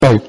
طيب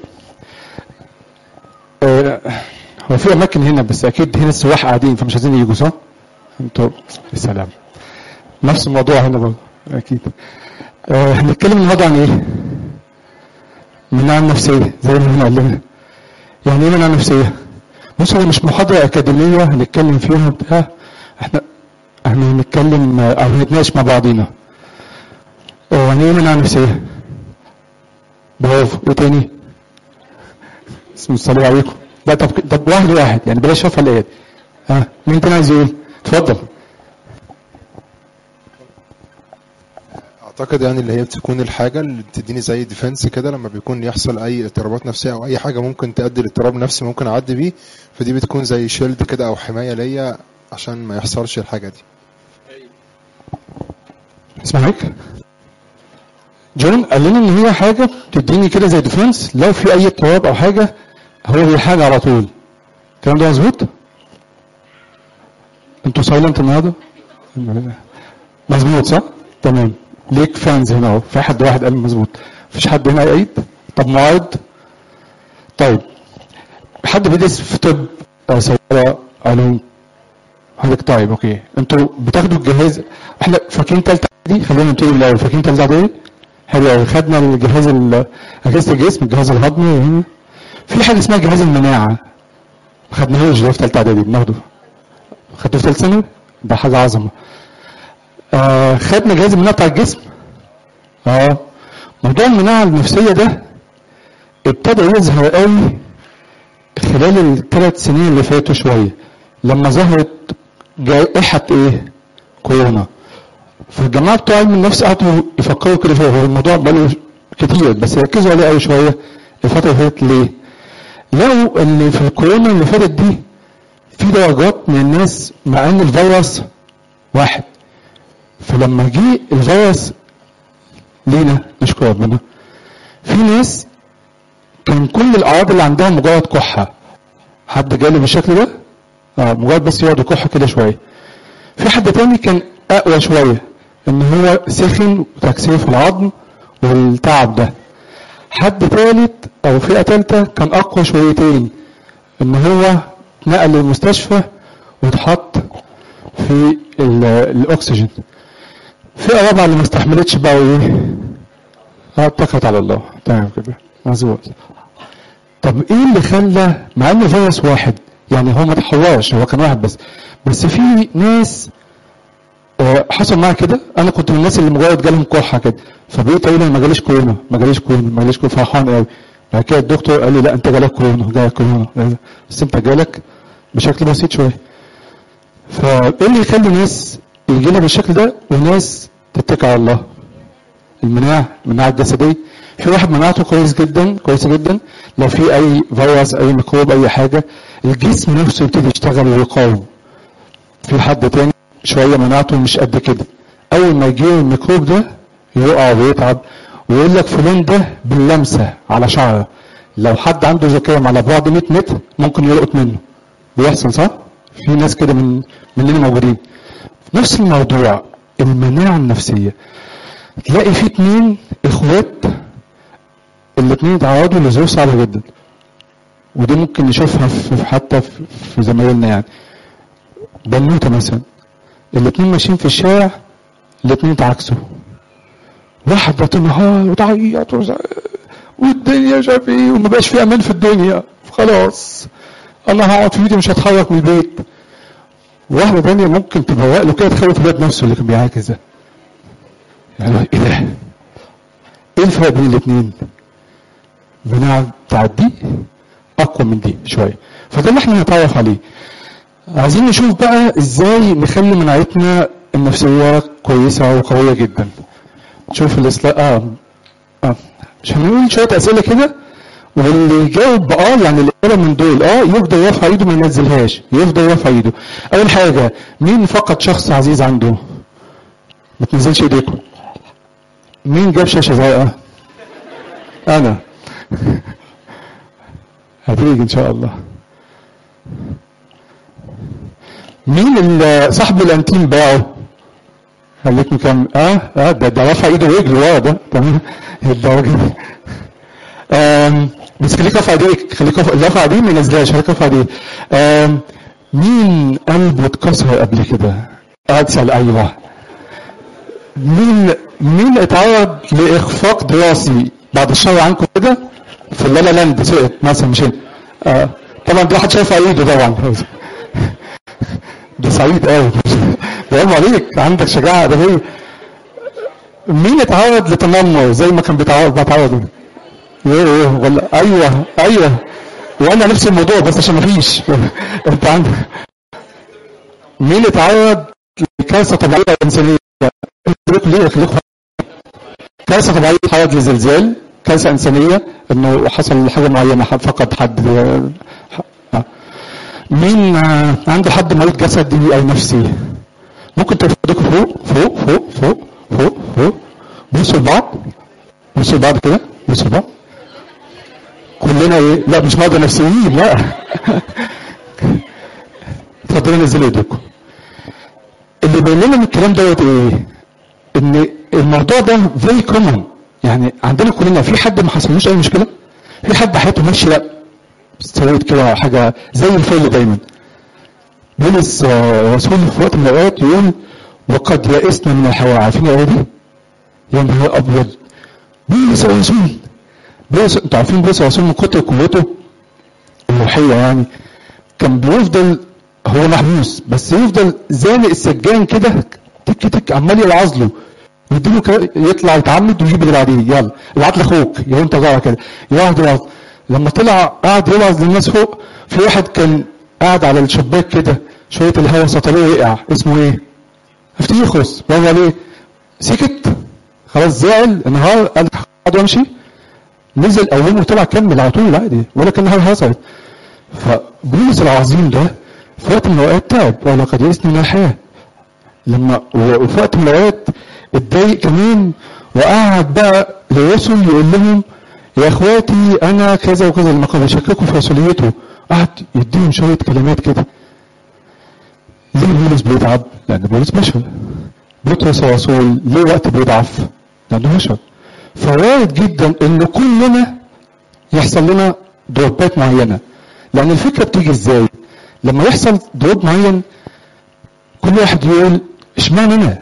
آه، هو في اماكن هنا بس اكيد هنا السواح قاعدين فمش عايزين يجوا صح؟ انتوا يا سلام نفس الموضوع هنا برضه اكيد آه، هنتكلم النهارده عن ايه؟ مناعة نفسية زي ما احنا قلنا يعني ايه مناعة نفسية؟ بص هو مش محاضرة أكاديمية هنتكلم فيها بتاع احنا احنا هنتكلم آه، أو هنتناقش مع بعضينا آه، يعني ايه مناعة نفسية؟ برافو ايه تاني؟ اسم الصلاة عليكم لا طب طب واحد واحد يعني بلاش شرح الايات ها مين تاني عايز يقول؟ اتفضل اعتقد يعني اللي هي بتكون الحاجه اللي بتديني زي ديفنس كده لما بيكون يحصل اي اضطرابات نفسيه او اي حاجه ممكن تؤدي لاضطراب نفسي ممكن اعدي بيه فدي بتكون زي شيلد كده او حمايه ليا عشان ما يحصلش الحاجه دي اسمعك جون قال لنا ان هي حاجه بتديني كده زي ديفنس لو في اي اضطراب او حاجه هو هي حاجه على طول الكلام ده مظبوط انتوا سايلنت النهارده مظبوط صح تمام ليك فانز هنا اهو في حد واحد قال مظبوط مفيش حد هنا يعيد طب معارض طيب حد بيدرس في طب آه، سيارة علوم حضرتك طيب اوكي انتوا بتاخدوا الجهاز احنا فاكرين تالتة دي خلينا نبتدي من الاول فاكرين تالتة اعدادي حلو قوي خدنا الجهاز ال- اجهزة الجسم الجهاز الهضمي هنا في حاجة اسمها جهاز المناعة ما خدناهوش ده في تالتة اعدادي بناخده خدته في ثالثة ثانوي ده حاجة عظمة آه خدنا جهاز المناعة بتاع الجسم اه موضوع المناعة النفسية ده ابتدى يظهر قوي خلال الثلاث سنين اللي فاتوا شوية لما ظهرت جائحة ايه كورونا فالجماعة بتوع علم النفس قعدوا يفكروا كده فيه هو الموضوع بقاله كتير بس ركزوا عليه قوي شوية الفترة اللي فاتت ليه؟ لقوا ان في الكورونا اللي فاتت دي في درجات من الناس مع ان الفيروس واحد فلما جه الفيروس لينا نشكر ربنا في ناس كان كل الاعراض اللي عندها مجرد كحه حد جاله بالشكل ده اه مجرد بس يقعد يكح كده شويه في حد تاني كان اقوى شويه ان هو سخن وتكسير في العظم والتعب ده حد تالت او فئه تالته كان اقوى شويتين ان هو نقل للمستشفى واتحط في ال- الاكسجين فئه رابعه اللي ما استحملتش بقى ايه اه اتكلت على الله تمام كده مظبوط طب ايه اللي خلى مع ان فيروس واحد يعني هو ما تحورش هو كان واحد بس بس في ناس آه، حصل معايا كده انا كنت من الناس اللي مجرد جالهم كحه كده فبقيت اقول أنا ما جاليش كورونا ما جاليش كورونا ما جاليش كورونا فرحان قوي بعد كده الدكتور قال لي لا انت جالك كورونا جالك كورونا بس انت جالك بشكل بسيط شويه فايه اللي يخلي ناس يجي لها بالشكل ده وناس تتكل على الله المناعه المناعه الجسديه في واحد مناعته كويس جدا كويسه جدا لو في اي فيروس اي ميكروب اي حاجه الجسم نفسه يبتدي يشتغل ويقاوم في حد تاني شويه مناعته مش قد كده اول ما يجي الميكروب ده يقع ويتعب ويقول لك فلان ده باللمسه على شعره لو حد عنده زكام على بعد 100 متر ممكن يلقط منه بيحصل صح؟ في ناس كده من مننا موجودين نفس الموضوع المناعه النفسيه تلاقي في اتنين اخوات الاتنين اتعرضوا لظروف صعبه جدا ودي ممكن نشوفها في حتى في في زمايلنا يعني بنوته مثلا الاتنين ماشيين في الشارع الاتنين اتعكسوا واحدة تنهار وتعيط وز- والدنيا مش عارف ايه وما بقاش في امان في الدنيا خلاص انا هقعد في بيتي مش هتحرك من البيت واحدة تانية ممكن تبوق له كده تخوف الواد نفسه اللي كان بيعاكس ده يعني ايه ده؟ ايه الفرق بين الاتنين؟ المناعة بتاعت دي اقوى من دي شوية فده اللي احنا هنتعرف عليه عايزين نشوف بقى ازاي نخلي مناعتنا النفسية كويسة وقوية جدا نشوف الاسلاء اه اه مش هنقول شوية اسئلة كده واللي يجاوب اه يعني الاجابة من دول اه يفضل يرفع ايده ما ينزلهاش يفضل يرفع ايده اول حاجة مين فقد شخص عزيز عنده ما تنزلش ايديكم مين جاب شاشة زرقاء انا هتيجي ان شاء الله مين اللي صاحب الانتيم باعه خليك مكمل اه اه ده ده رفع ايده ورجله ورا ده تمام الدرجه دي آم، بس خليك رافع ايديك خليك رافع اللي رافع ايديه ما ينزلهاش خليك رافع ايديه آم، مين قلبه اتكسر قبل كده؟ قاعد تسال ايوه مين مين اتعرض لاخفاق دراسي بعد الشر عنكم كده في اللالا لاند سقط مثلا مش هنا. آه. طبعا ده واحد شايف ايده طبعا ده سعيد قوي برافو عليك عندك شجاعه ادبيه مين اتعرض لتنمر زي ما كان بيتعرض بتعرض ايه ايه ولا ايوه ايوه وانا نفس الموضوع بس عشان مفيش انت عندك مين اتعرض لكارثه طبيعيه انسانيه ليه خليكم كارثه طبيعيه اتعرض لزلزال كارثه انسانيه انه حصل حاجه معينه حد فقد حد آه. مين آه، عنده حد مريض جسدي او نفسي ممكن ترفعوا ايديكم فوق فوق فوق فوق فوق فوق بصوا لبعض بصوا لبعض كده بصوا لبعض كلنا ايه لا مش مرضى نفسيين لا اتفضلوا نزلوا ايديكم اللي باين لنا من الكلام دوت ايه ان الموضوع ده فيري كومن يعني عندنا كلنا في حد ما حصلوش اي مشكله في حد حياته ماشيه لا سويت كده حاجه زي الفل دايما بولس آه، رسول في وقت من الاوقات يقول وقد يئسنا من الحياه عارفين الايه دي؟ يا نهار ابيض بولس الرسول بولس انتوا عارفين بولس الرسول من كتر قوته الروحيه يعني كان بيفضل هو محبوس بس يفضل زانق السجان كده تك تك عمال يوعظ له يديله كده يطلع يتعمد ويجيب اللي بعديه يلا ابعت لاخوك يا انت جوه كده يقعد يوعظ لما طلع قعد يوعظ للناس فوق في واحد كان قاعد على الشباك كده شويه الهواء سطروه وقع اسمه ايه؟ افتيخوس برافو عليه سكت خلاص زعل انهار قال قعد وامشي نزل قومه وطلع كمل على طول عادي ولا كان حاجه حصلت فبولس العظيم ده في وقت من الاوقات تعب ولقد يئسني من الحياه لما وفي وقت من الاوقات اتضايق كمان وقعد بقى للرسل يقول لهم يا اخواتي انا كذا وكذا لما كانوا بيشككوا في رسوليته قعد يديهم شويه كلمات كده ليه بولس بيتعب؟ لان بولس بشر بطرس الرسول ليه وقت بيضعف؟ لانه بشر فوارد جدا ان كلنا يحصل لنا دروبات معينه لان الفكره بتيجي ازاي؟ لما يحصل دروب معين كل واحد يقول اشمعنى انا؟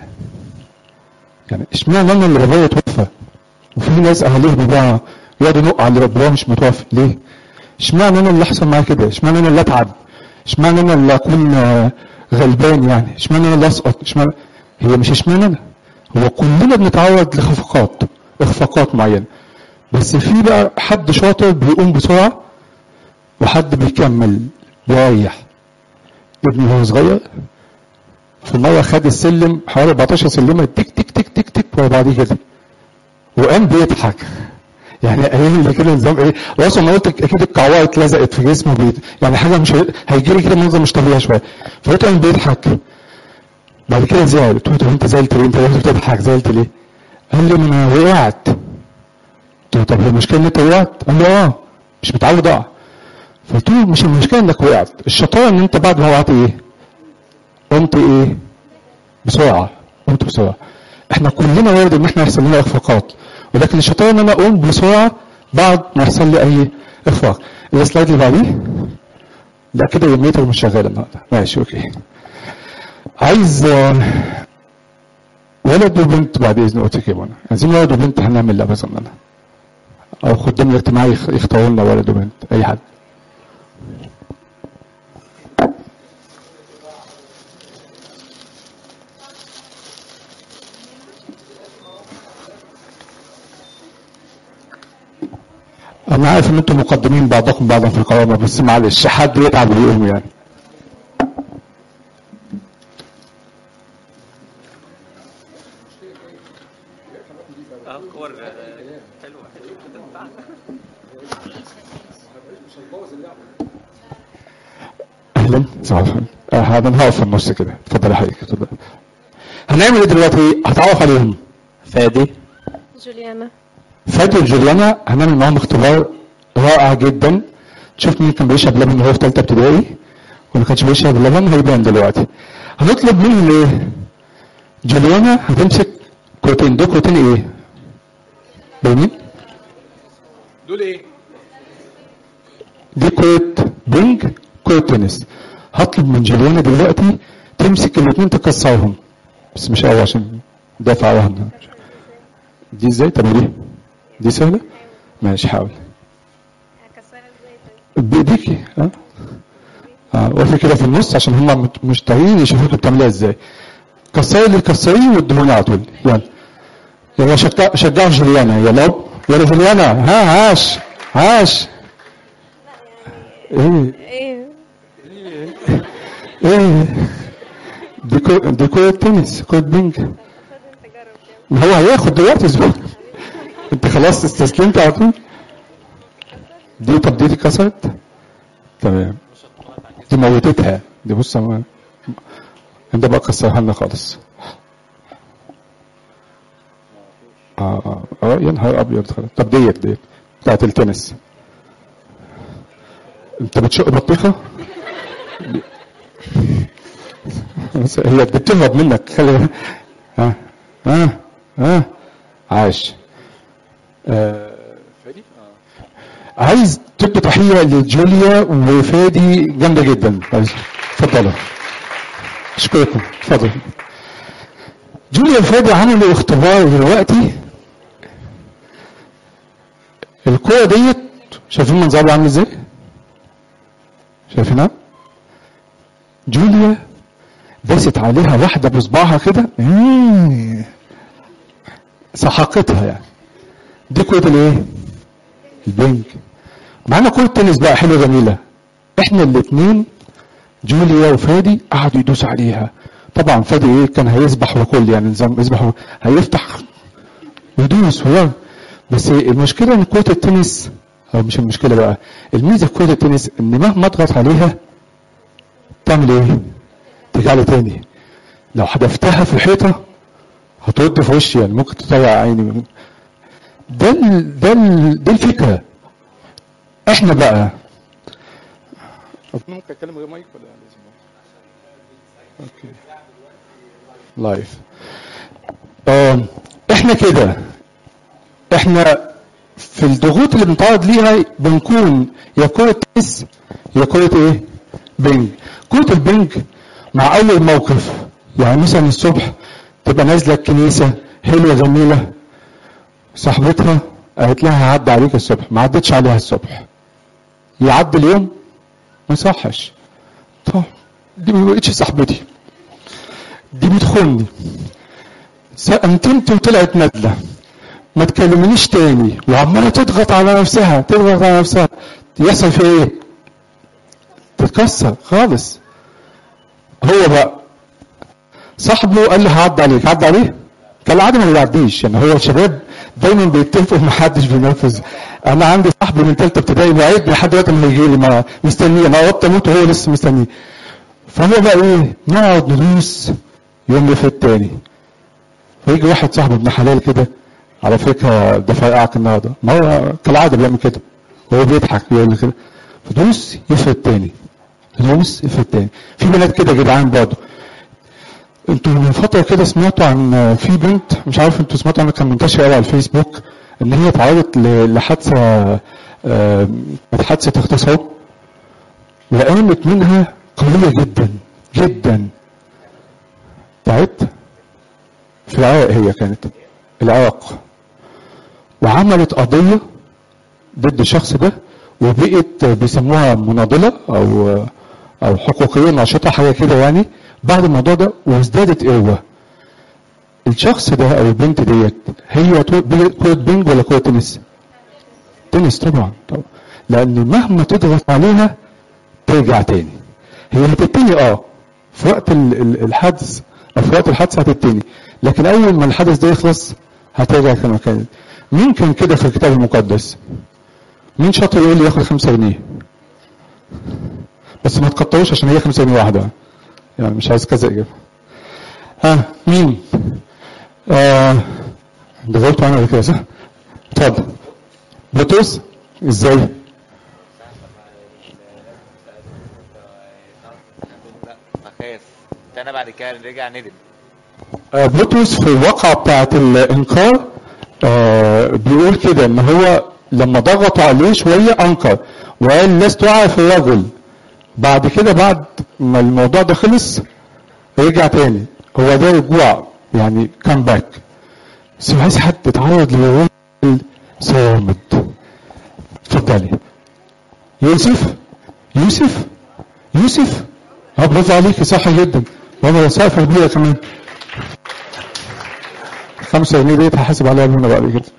يعني اشمعنى انا اللي بابايا توفى؟ وفي ناس اهاليهم بابا يقعدوا ينقوا على اللي بابايا مش متوفى ليه؟ اشمعنى انا اللي حصل معايا كده؟ اشمعنى انا اللي اتعب؟ اشمعنى انا اللي اكون آه، غلبان يعني؟ اشمعنى انا اللي اسقط؟ اشمعنى هي مش اشمعنى انا؟ هو كلنا بنتعرض لخفقات اخفاقات معينه بس في بقى حد شاطر بيقوم بسرعه وحد بيكمل بيريح ابني وهو صغير في مرة خد السلم حوالي 14 سلمة تك تك تك تك تك ورا بعضيه كده وقام بيضحك يعني قايل لي كده نظام ايه واصلا ما قلت اكيد القعوه اتلزقت في جسمه بيت يعني حاجه مش هيجي لي كده منظر مش طبيعي شويه فلقيته قام بيضحك بعد كده زعل قلت له طب انت زعلت ليه؟ انت ليه بتضحك زعلت ليه؟ قال لي ما انا وقعت قلت له طب هي المشكله ان انت وقعت؟ قال لي اه مش متعود اقع فقلت له مش المشكله انك وقعت الشطاره ان انت بعد ما وقعت ايه؟ قمت ايه؟ بسرعه قمت بسرعه احنا كلنا وارد ان احنا يحصل لنا اخفاقات ولكن الشطاره ان انا اقوم بسرعه بعد ما يحصل لي اي اخفاق السلايد اللي بعديه لا كده يوميتر مش شغال النهارده ماشي اوكي عايز آه، ولد وبنت بعد اذن اوتي كيمون عايزين ولد وبنت هنعمل لا بس انا او خدام الاجتماعي يخ- يختاروا لنا ولد وبنت اي حد انا عارف ان انتم مقدمين بعضكم بعضا في القوامه بس معلش حد يتعب ويقوم يعني اه كور حلوه حلوه اهلا صباح الخير آه، هذا نقف في النص كده اتفضل يا حضرتك اتفضل هنعمل ايه دلوقتي هتعرف عليهم فادي جوليانا فادي وجوليانا هنعمل معاهم اختبار رائع جدا تشوف مين كان بيشرب لبن وهو في ثالثه ابتدائي وما كانش بيشرب لبن هيبان دلوقتي هنطلب منهم ايه جوليانا هتمسك كروتين دول كروتين ايه باينين دول ايه دي كرة بينج كرة تنس هطلب من جوليانا دلوقتي تمسك الاثنين تكسرهم بس مش قوي عشان دافع عنها دي ازاي طب دي دي سهلة ماشي حاول هكسرها ازاي طيب بايديكي ها اه وقفي كده في النص عشان هم مت- مشتاقين يشوفوك بتعمليها ازاي كسري اللي كسريه وادهوني على طول يلا يلا شجع شجعوا جوليانا يلا يلا جوليانا ها عاش عاش ايه ايه ايه دي كو دي كرة تنس كرة بينج خد انت جرب كده ما هو هياخد دلوقتي اسبوع انت خلاص استسلمت على طول دي طب دي اتكسرت تمام دي موتتها دي بص ما انت بقى كسرها لنا خالص اه اه اه يا نهار ابيض خلاص طب ديت ديت بتاعت التنس انت بتشق بطيخه بس هي بتهرب منك خلي بالك. ها ها ها عاش آه، فادي آه. عايز تدي تحيه لجوليا وفادي جامده جدا عايز اتفضلوا اشكركم اتفضل جوليا وفادي عملوا اختبار دلوقتي الكوره ديت شايفين منظرها عامل ازاي؟ شايفينها؟ جوليا داست عليها واحده بصباعها كده مم. سحقتها يعني دي كرة الايه؟ البنج معانا كرة تنس بقى حلوة جميلة احنا الاتنين جوليا وفادي قعدوا يدوسوا عليها طبعا فادي ايه كان هيسبح وكل يعني نظام يسبح وكل. هيفتح ويدوس ويلا بس المشكلة ان كرة التنس او مش المشكلة بقى الميزة في كرة التنس ان مهما اضغط عليها تعمل ايه؟ ترجع لي تاني لو حدفتها في الحيطة هترد في وشي يعني ممكن تطلع عيني من ده ال ده ال دي الفكرة احنا بقى ممكن اتكلم غير مايك ولا لازم اوكي لايف آه احنا كده احنا في الضغوط اللي بنتعرض ليها بنكون يا كرة تنس يا كرة ايه؟ بنج كرة البنج مع أول موقف يعني مثلا الصبح تبقى نازلة الكنيسة حلوة جميلة صاحبتها قالت لها هعدي عليك الصبح ما عدتش عليها الصبح يعدي اليوم ما يصحش طب دي ما بقتش صاحبتي دي بتخوني انتمت وطلعت ندلة ما تكلمنيش تاني وعمالة تضغط على نفسها تضغط على نفسها يحصل في ايه؟ تتكسر خالص هو بقى صاحبه قال له هعدي عليك عدى عليه كالعاده ما بيعديش يعني هو الشباب دايما بيتفقوا ما حدش بينفذ انا عندي صاحبي من ثالثه ابتدائي وعدني لحد دلوقتي ما يجي لي ما مستنيه انا قربت اموت وهو لسه مستنيه فهو بقى ايه نقعد ندوس يوم يفوت تاني فيجي واحد صاحبه ابن حلال كده على فكره ده فرقعك النهارده ما هو كالعاده بيعمل كده وهو بيضحك يقول لي كده فدوس يفوت تاني دوس يفوت تاني في بنات كده جدعان برضه انتوا من فتره كده سمعتوا عن في بنت مش عارف انتوا سمعتوا عنها كان منتشر قوي على الفيسبوك ان هي اتعرضت ل- لحادثه آه، كانت حادثه اغتصاب وقامت منها قويه جدا جدا تعبت في العراق هي كانت العراق وعملت قضيه ضد الشخص ده وبقت بيسموها مناضله او او حقوقيه ناشطه حاجه كده يعني بعد الموضوع ده وازدادت قوه الشخص ده او البنت ديت هي تو- بي- كره بينج ولا كره تنس؟ تنس طبعا طبعا لان مهما تضغط عليها ترجع تاني هي هتتني اه في وقت ال- ال- الحدث او في وقت الحادثه هتتني لكن اول ما الحدث ده يخلص هترجع كما كانت مين كان كده في الكتاب المقدس؟ مين شاطر يقول لي ياخد خمسة جنيه بس ما تقطعوش عشان هي خمسة جنيه واحدة يعني مش عايز كذا إجابة ها مين آه ده جاوبت عنها قبل كده صح اتفضل بطرس ازاي فخاف انا بعد كده رجع ندم آه، بطرس في الواقعة بتاعت الإنكار آه، بيقول كده إن هو لما ضغطوا عليه شويه انكر وقال لست اعرف الرجل بعد كده بعد ما الموضوع ده خلص رجع تاني هو ده رجوع يعني كام باك بس عايز حد يتعرض للراجل صامد اتفضلي يوسف يوسف يوسف اه برافو عليكي صح جدا وانا سقفه كبيره كمان خمسة جنيه ديت هحاسب عليها منى بعد كده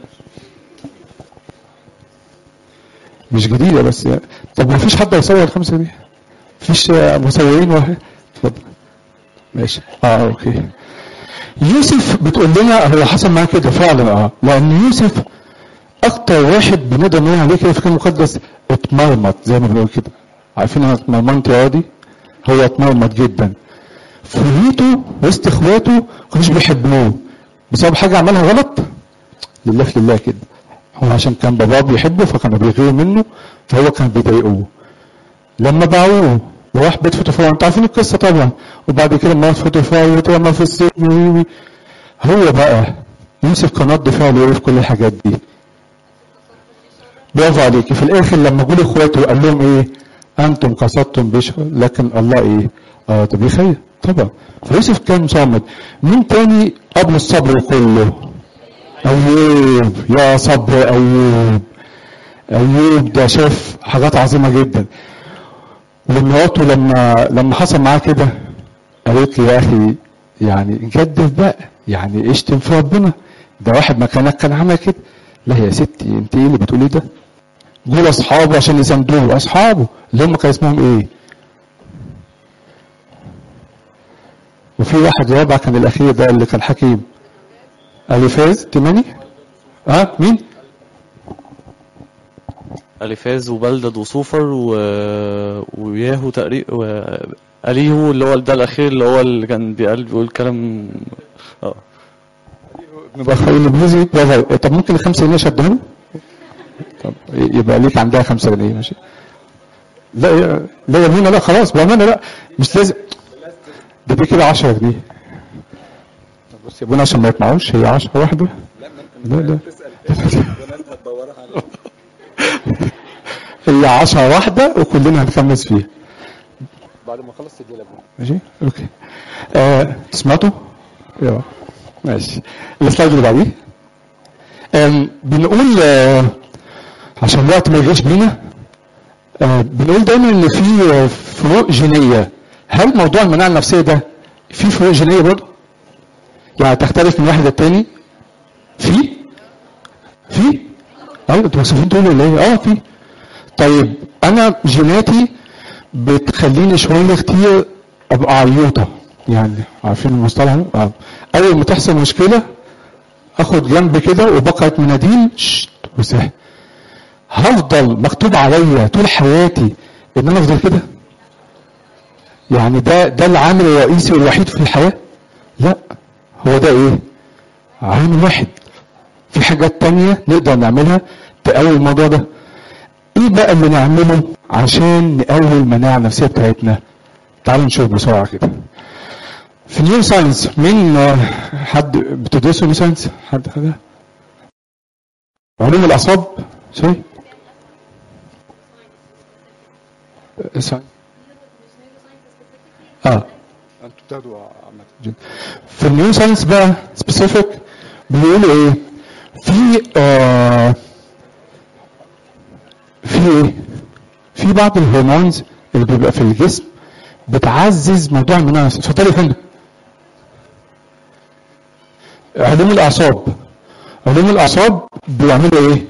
مش جديدة بس يعني طب ما فيش حد هيصور الخمسة جنيه مفيش آه، مصورين واحد اتفضل ماشي اه اوكي يوسف بتقول لنا هو حصل معاه كده فعلا اه لان يوسف اكتر واحد بنقدر نقول عليه كده في الكتاب المقدس اتمرمط زي ما بنقول كده عارفين انا اتمرمطت يا راضي هو اتمرمط جدا في بيته وسط اخواته ما كانوش بيحبوه بسبب حاجه عملها غلط لله في لله كده هو عشان كان باباه بيحبه فكانوا بيغيروا منه فهو كان بيضايقوه لما باعوه وراح بيت فوتوفار انتوا عارفين القصه طبعا وبعد كده مرات فوتوفار واترمى في السجن وي وي هو بقى يوسف كان رد فعله ايه في كل الحاجات دي برافو عليك في الاخر لما جول اخواته قال لهم ايه انتم قصدتم بشر لكن الله ايه اه طب يخير طبعا فيوسف كان صامد مين تاني قبل الصبر كله ايوب يا صبر ايوب ايوب ده شاف حاجات عظيمه جدا ومراته لما لما حصل معاه كده قالت لي يا اخي يعني نجدف بقى يعني اشتم في ربنا ده واحد مكانك كان عمل كده لا يا ستي انت ايه اللي بتقولي ده دول اصحابه عشان يساندوه اصحابه اللي هم كان اسمهم ايه وفي واحد رابع كان الاخير ده اللي كان حكيم اليفاز تماني اه مين اليفاز وبلدد وصوفر و... وياهو تقريبا و... اليهو اللي هو ده الاخير اللي هو اللي كان بيقل بيقول كلام اه نبقى خلينا بنزي برافو طب ممكن الخمسة جنيه شدها له؟ طب يبقى ليك عندها خمسة جنيه ماشي لا يا لا يا منى لا خلاص بأمانة لا مش لازم ده دي كده 10 جنيه طب بص يا ابونا عشان ما يطمعوش هي 10 واحدة لا لا هي 10 واحدة وكلنا هنخمس فيها بعد ما خلص تدي لابونا ماشي اوكي آه سمعتوا؟ يلا ماشي السلايد اللي بعديه آم، بنقول آه، عشان الوقت ما يجيش بينا آه، بنقول دايما ان في آه، فروق جينيه هل موضوع المناعه النفسيه ده في فروق جينيه برضه؟ يعني تختلف من واحد للتاني؟ في؟ في؟ ايوه انتوا مكسوفين تقولوا ولا ايه؟ اه في طيب انا جيناتي بتخليني شويه كتير ابقى عيوطه يعني عارفين المصطلح ده؟ اه اول ما تحصل مشكله اخد جنب كده وبقعه مناديل شت وسهل هفضل مكتوب عليا طول حياتي ان انا افضل كده يعني ده ده العامل الرئيسي والوحيد في الحياه لا هو ده ايه عامل واحد في حاجات تانية نقدر نعملها تقوي الموضوع ده ايه بقى اللي نعمله عشان نقوي المناعه النفسيه بتاعتنا تعالوا نشوف بسرعه كده في نيو ساينس مين آه، حد بتدرسوا نيو ساينس حد حاجه علوم الاعصاب سوري آه، ساينس. اه انتوا بتاخدوا عامه في النيو ساينس بقى سبيسيفيك بيقولوا ايه في آه في ايه في بعض الهرمونز اللي بيبقى في الجسم بتعزز موضوع المناعه اتفضلي يا فندم علوم الاعصاب علوم الاعصاب بيعملوا ايه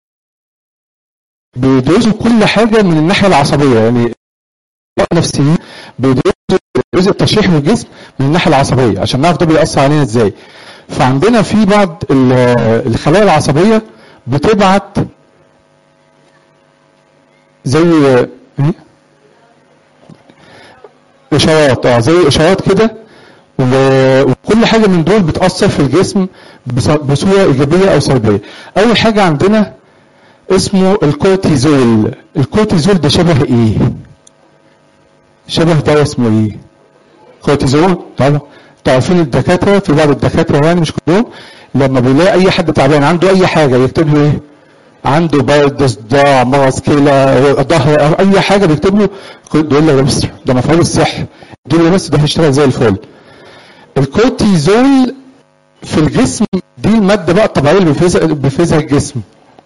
بيدرسوا كل حاجه من الناحيه العصبيه يعني نفسيين بيدرسوا جزء التشريح من الجسم من الناحيه العصبيه عشان نعرف ده بيأثر علينا ازاي فعندنا في بعض ال- الخلايا العصبيه بتبعت زي ايه اشارات اه زي اشارات كده و- وكل حاجه من دول بتاثر في الجسم بص- بصوره ايجابيه او سلبيه اول حاجه عندنا اسمه الكورتيزول الكورتيزول ده شبه ايه شبه ده اسمه ايه كورتيزول طبعا تعرفين الدكاتره في بعض الدكاتره يعني مش كلهم لما بيلاقي اي حد تعبان عنده اي حاجه يكتب له ايه عنده برد صداع مغص كلى ظهر أو اي حاجه بيكتب له يقول له يا مستر ده مفعول الصح اديله بس ده هيشتغل زي الفل الكورتيزول في الجسم دي الماده بقى الطبيعيه اللي بيفرزها بيفرزها الجسم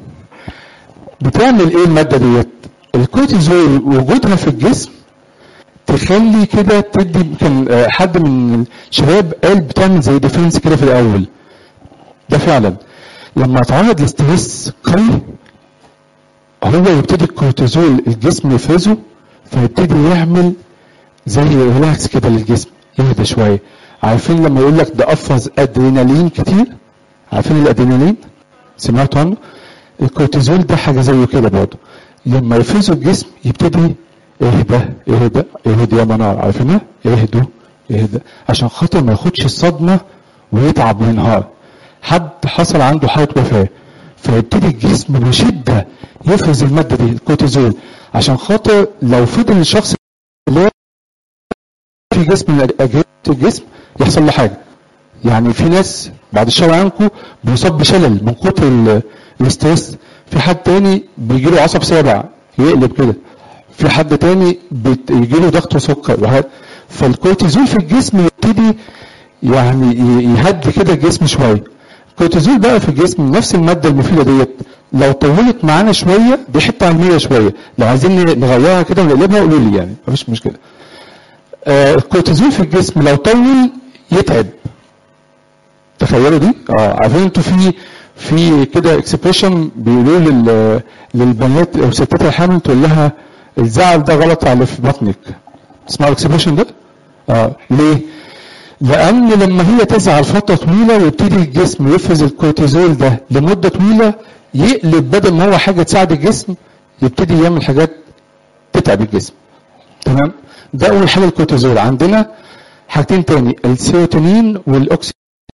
بتعمل ايه الماده ديت الكورتيزول وجودها في الجسم تخلي كده تدي يمكن آه، حد من الشباب قال بتعمل زي ديفنس كده في الاول ده فعلا لما اتعرض لستريس قوي هو يبتدي الكورتيزول الجسم يفرزه فيبتدي يعمل زي ريلاكس كده للجسم يهدى شويه عارفين لما يقول لك ده افرز ادرينالين كتير عارفين الادرينالين سمعتوا عنه الكورتيزول ده حاجه زيه كده برضه لما يفرزه الجسم يبتدي اهدى اهدى اهدى يا منار عارفينها اهدوا اهدى عشان خاطر ما ياخدش الصدمه ويتعب وينهار حد حصل عنده حاله وفاه فيبتدي الجسم بشده يفرز الماده دي الكورتيزول عشان خاطر لو فضل الشخص اللي هو في جسم من اجهزه الجسم يحصل له حاجه يعني في ناس بعد الشر عنكم بيصاب بشلل من كتر ال- الاسترس في حد تاني بيجي له عصب سابع يقلب كده في حد تاني بيجي له ضغط وسكر وهذا فالكورتيزول في الجسم يبتدي يعني ي- يهدي كده الجسم شويه الكورتيزول بقى في الجسم نفس الماده المفيده ديت لو طولت معانا شويه دي حته علميه شويه لو عايزين نغيرها كده ونقلبها قولوا لي يعني مفيش مشكله آه الكورتيزول في الجسم لو طول يتعب تخيلوا دي اه عارفين انتوا في في كده اكسبريشن بيقولوا لل للبنات او ستات الحامل تقول لها الزعل ده غلط على اللي في بطنك تسمعوا الاكسبريشن ده؟ اه ليه؟ لان لما هي تزعل فتره طويله ويبتدي الجسم يفرز الكورتيزول ده لمده طويله يقلب بدل ما هو حاجه تساعد الجسم يبتدي يعمل حاجات تتعب الجسم تمام ده اول حاجه الكورتيزول عندنا حاجتين تاني السيروتونين والاكسي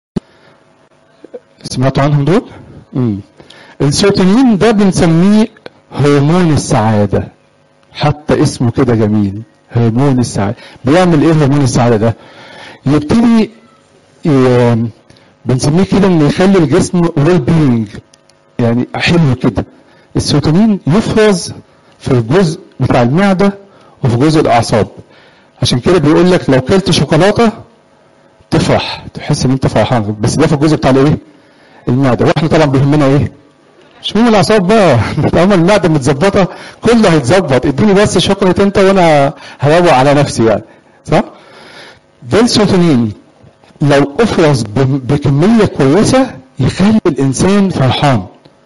سمعتوا عنهم دول؟ امم السيروتونين ده بنسميه هرمون السعاده حتى اسمه كده جميل هرمون السعاده بيعمل ايه هرمون السعاده ده؟ يبتدي ي- بنسميه كده انه يخلي الجسم ويل بينج يعني حلو كده السيروتونين يفرز في الجزء بتاع المعده وفي جزء الاعصاب عشان كده بيقول لك لو كلت شوكولاته تفرح تحس ان انت فرحان بس ده في الجزء بتاع الايه؟ المعده واحنا طبعا بيهمنا ايه؟ مش مهم الاعصاب بقى طالما المعده متظبطه كله هيتظبط اديني بس شوكولاته انت وانا هروق على نفسي يعني صح؟ ده السيروتونين لو افرز ب- بكميه كويسه يخلي الانسان فرحان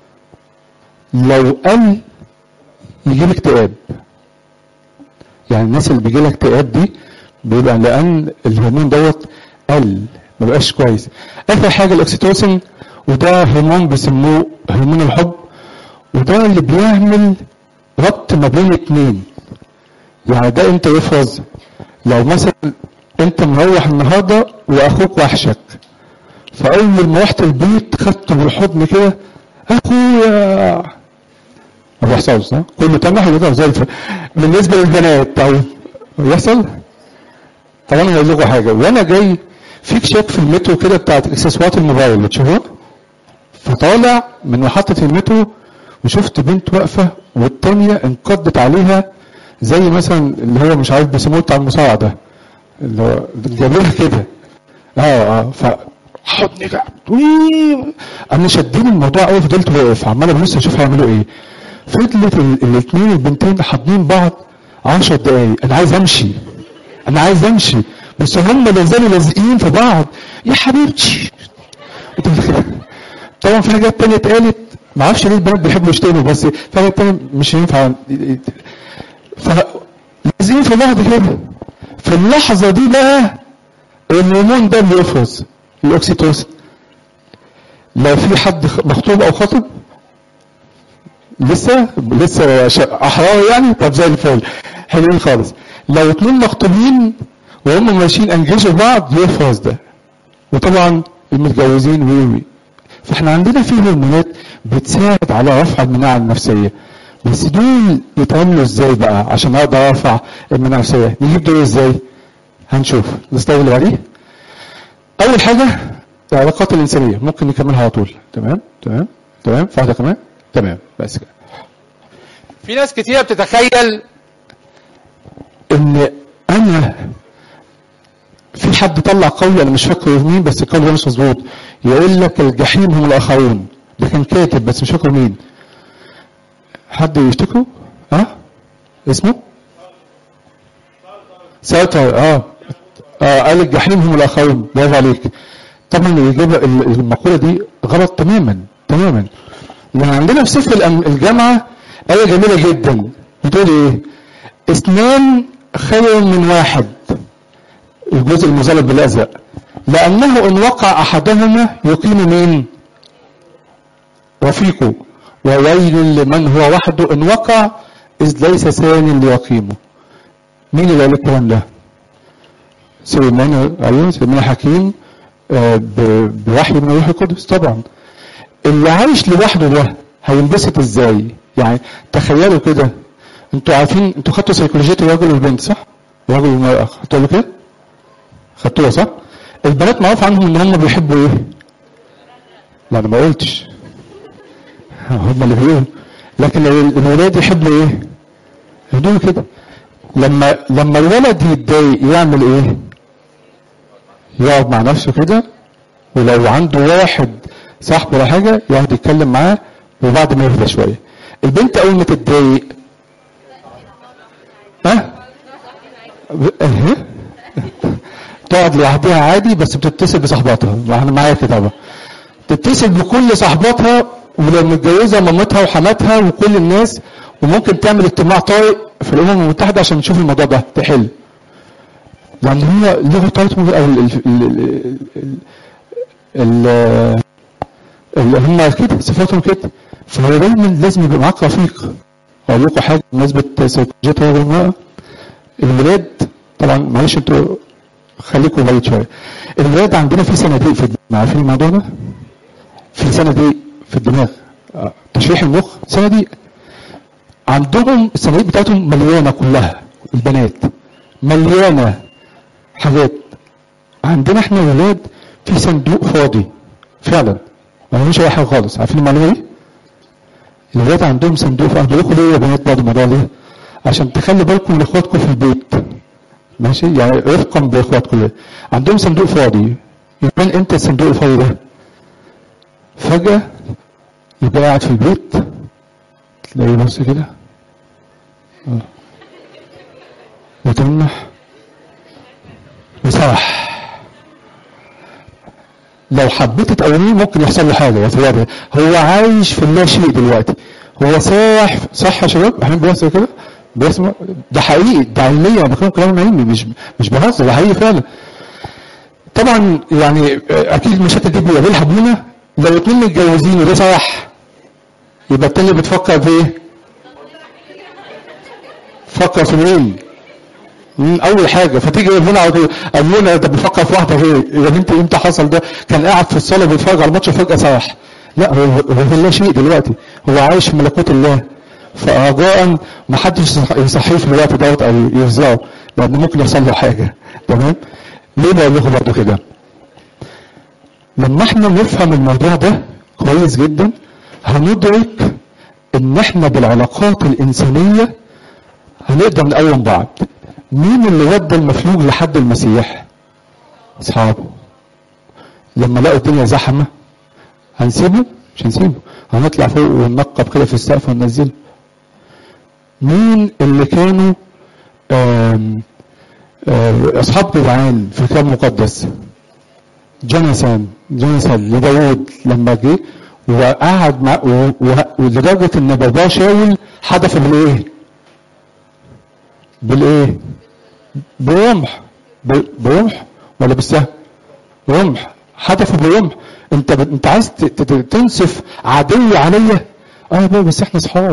لو قل يجيب اكتئاب يعني الناس اللي بيجي لها اكتئاب دي بيبقى لان الهرمون دوت قل ما بقاش كويس اخر حاجه الاكسيتوسين وده هرمون بيسموه هرمون الحب وده اللي بيعمل ربط ما بين اتنين يعني ده امتى يفرز لو مثلا انت مروح النهارده واخوك وحشك فاول ما رحت البيت خدته بالحضن كده اخويا ما بيحصلش صح؟ كله تنح وده زي الفل بالنسبه للبنات طيب يحصل؟ طب انا هقول لكم حاجه وانا جاي في كشاك في المترو كده بتاعت اكسسوارات الموبايل بتشوفوها؟ فطالع من محطه المترو وشفت بنت واقفه والتانيه انقضت عليها زي مثلا اللي هو مش عارف بيسموه بتاع المصارعه ده اللي هو جابوها كده اه اه ف حضني كده وي- انا شدني الموضوع قوي فضلت واقف عمال ابص اشوف هيعملوا ايه فضلت الاثنين البنتين حاضنين بعض 10 دقايق انا عايز امشي انا عايز امشي بس هم لا زالوا لازقين في بعض يا حبيبتي أنت متخيل؟ طبعا في حاجات تانية اتقالت ما اعرفش ليه البنات بيحبوا يشتموا بس في حاجات تانية مش ينفع فلازقين في بعض كده في اللحظة دي بقى الهرمون ده اللي يفرز الاكسيتوسين لو في حد مخطوب او خاطب لسه لسه ش- احرار يعني طب زي الفل حلوين خالص لو اتنين مخطوبين وهم ماشيين انجزوا بعض يفرز ده وطبعا المتجوزين وي وي فاحنا عندنا في هرمونات بتساعد على رفع المناعه النفسيه بس دول يتعملوا ازاي بقى عشان اقدر ارفع المناعه النفسيه نجيب دول ازاي هنشوف نستوعب اللي بعديه اول حاجه العلاقات الانسانيه ممكن نكملها على طول تمام تمام تمام في واحده كمان تمام بس كده في ناس كتيره بتتخيل ان انا في حد طلع قول انا مش فاكر مين بس القول ده مش مظبوط يقول لك الجحيم هم الاخرون ده كان كاتب بس مش فاكر مين حد يفتكره ها اسمه ساتر اه اه قال الجحيم هم الاخرون برافو عليك طبعا الاجابه المقوله دي غلط تماما تماما لان عندنا في سفر الأم- الجامعه ايه جميله جدا بتقول ايه اثنان خير من واحد الجزء المظلل بالازرق لانه ان وقع احدهما يقيم مين رفيقه وويل لمن هو وحده ان وقع اذ ليس ثاني ليقيمه مين اللي قال الكلام ده سليمان ايوه سليمان حكيم آه، ب- بوحي من الروح القدس طبعا اللي عايش لوحده ده هينبسط ازاي يعني تخيلوا كده انتوا عارفين انتوا خدتوا سيكولوجيه الراجل والبنت صح الراجل والمراه خدتوا كده خدتوها صح البنات معروف عنهم ان هم بيحبوا ايه لا انا ما قلتش هم اللي بيقولوا لكن ال- الولاد يحبوا ايه هدوء كده لما لما الولد يتضايق يعمل ايه يقعد مع نفسه كده ولو عنده واحد صاحبه ولا حاجه يقعد يتكلم معاه وبعد ما يهدى شويه البنت اول ما تتضايق ها ايه تقعد لوحدها عادي بس بتتصل بصاحباتها ما احنا معايا كده طبعا تتصل بكل صاحباتها ولو متجوزه مامتها وحماتها وكل الناس وممكن تعمل اجتماع طارئ في الامم المتحده عشان نشوف الموضوع ده تحل لان هو له طريقه او ال- ال- ال- ال- ال- اللي هم كده صفاتهم كده فهو دايما لازم يبقى معاك رفيق اقول لكم حاجه بمناسبه سيكولوجيه الرجل والمراه الولاد طبعا معلش انتوا خليكم بعيد شويه الولاد عندنا في صناديق في الدماغ عارفين الموضوع ده؟ في صناديق في الدماغ آه، تشريح المخ صناديق عندهم الصناديق بتاعتهم مليانه كلها البنات مليانه حاجات عندنا احنا ولاد في صندوق فاضي فعلا ما لهمش اي حاجه خالص عارفين المعلومه دي؟ الولاد عندهم صندوق فاضي بقول لكم ليه يا بنات برضه الموضوع ليه؟ عشان تخلي بالكم من اخواتكم في البيت ماشي يعني رفقا باخواتكم عندهم صندوق فاضي يبان امتى الصندوق الفاضي ده؟ فجأة يبقى قاعد في البيت تلاقيه بص كده آه. وتنح وصاح لو حبيت تقوميه ممكن يحصل له حاجه يا ثوابه هو عايش في اللا شيء دلوقتي هو صاح صح يا شباب احنا بيحصل كده بيحصل ده حقيقي ده علميا انا بتكلم كلام علمي مش مش بهزر ده حقيقي فعلا طبعا يعني اكيد المشاكل دي بيقابلها ابونا لو اتنين متجوزين وده صح يبقى التاني بتفكر في ايه؟ فكر في مين؟ مم، اول حاجه فتيجي ابونا على طول ابونا ده بيفكر في واحده غير يا بنتي امتى حصل ده؟ كان قاعد في الصاله بيتفرج على الماتش وفجاه صاح لا هو هو في لا شيء دلوقتي هو عايش في ملكوت الله فرجاء ما حدش يصح- يصحيه في الوقت دوت او يفزعه لان ممكن يحصل له حاجه تمام؟ ليه بقول لكم برضه كده؟ لما احنا نفهم الموضوع ده كويس جدا هندرك ان احنا بالعلاقات الانسانيه هنقدر نقوم بعض مين اللي ودى المفلوج لحد المسيح اصحابه لما لقوا الدنيا زحمه هنسيبه مش هنسيبه هنطلع فوق وننقب كده في السقف وننزله مين اللي كانوا آم آم اصحاب جدعان في الكتاب المقدس جوناثان جوناثان لداود لما جه وقعد مع و- و- ولدرجه ان باباه شاول حدف بالايه؟ بالايه؟ برمح ب- برمح ولا بالسهم؟ رمح حدفه برمح انت ب... انت عايز ت... ت... تنسف عدو عليا؟ اه بابا بس احنا اصحاب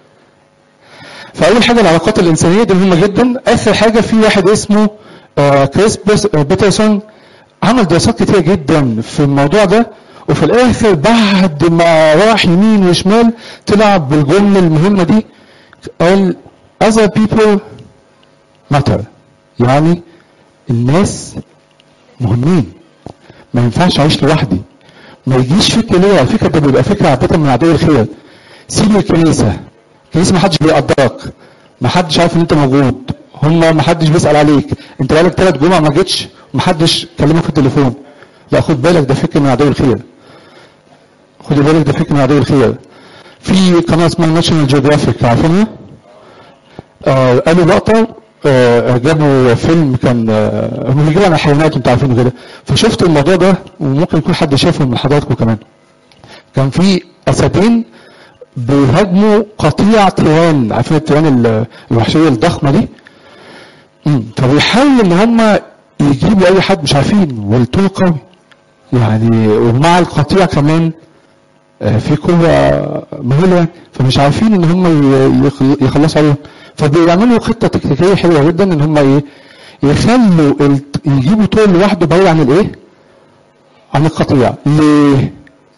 فاول حاجه العلاقات الانسانيه دي مهمه جدا اخر حاجه في واحد اسمه آه كريس بيس- آه، بيترسون عمل دراسات كتير جدا في الموضوع ده وفي الاخر بعد ما راح يمين وشمال طلع بالجمله المهمه دي قال other people matter يعني الناس مهمين ما ينفعش اعيش لوحدي ما يجيش فكره ليه على فكره ده بيبقى فكره عاده من عدو الخير سيب الكنيسه الكنيسه ما حدش بيقدرك ما حدش عارف ان انت موجود هم ما حدش بيسال عليك انت بقالك ثلاث جمع ما جيتش وما حدش كلمك في التليفون لا خد بالك ده فكر من عدو الخير خد بالك ده فكر من عدو الخير في قناه اسمها ناشونال جيوغرافيك عارفينها؟ آه قالوا لقطه آه جابوا فيلم كان آه هم بيجيبوا عن الحيوانات انتوا عارفينه كده فشفت الموضوع ده وممكن يكون حد شافه من حضراتكم كمان كان في اسدين بيهاجموا قطيع تيران عارفين التيران ال- الوحشيه الضخمه دي مم. فبيحاولوا ان هم يجيبوا اي حد مش عارفين والطول قوي يعني ومع القطيع كمان آه، في قوة مهولة فمش عارفين ان هم ي- يخل- يخلصوا عليهم فبيعملوا خطة تكتيكية حلوة جدا ان هم ايه يخلوا ال- يجيبوا طول لوحده بعيد عن الايه عن القطيع ليه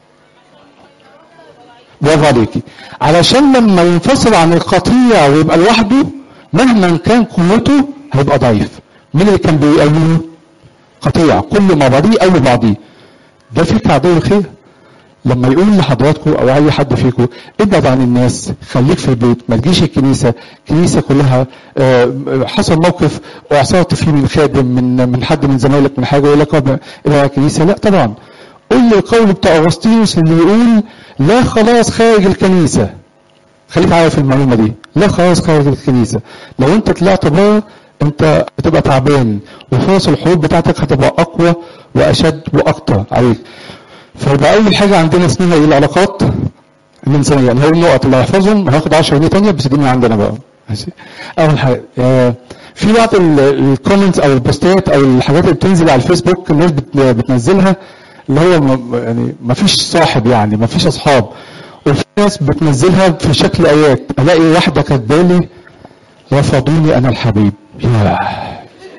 برافو عليكي علشان لما ينفصل عن القطيع ويبقى لوحده مهما كان قوته هيبقى ضعيف مين اللي كان بيقومه قطيع كل ما بعضيه قوي بعضيه ده فكر عدو الخير لما يقول لحضراتكم او اي حد فيكم ابعد عن الناس خليك في البيت ما تجيش الكنيسه الكنيسه كلها آه، حصل موقف واعصرت فيه من خادم من من حد من زمايلك من حاجه يقول لك ابعد عن الكنيسه لا طبعا قول لي القول بتاع اغسطينوس اللي يقول لا خلاص خارج الكنيسه خليك عارف المعلومه دي لا خلاص خارج الكنيسه لو انت طلعت بره انت هتبقى تعبان وفرص الحروب بتاعتك هتبقى اقوى واشد واكتر عليك فيبقى اول حاجه عندنا اسمها ايه العلاقات الانسانيه يعني هو النقط اللي هيحفظهم هياخد 10 جنيه ثانيه بس دي من عندنا بقى ماشي اول حاجه آه، في بعض الكومنتس او البوستات او الحاجات اللي بتنزل على الفيسبوك الناس بت- بتنزلها اللي هو م- يعني ما فيش صاحب يعني ما فيش اصحاب وفي ناس بتنزلها في شكل ايات الاقي واحده كاتبالي رفضوني انا الحبيب ياه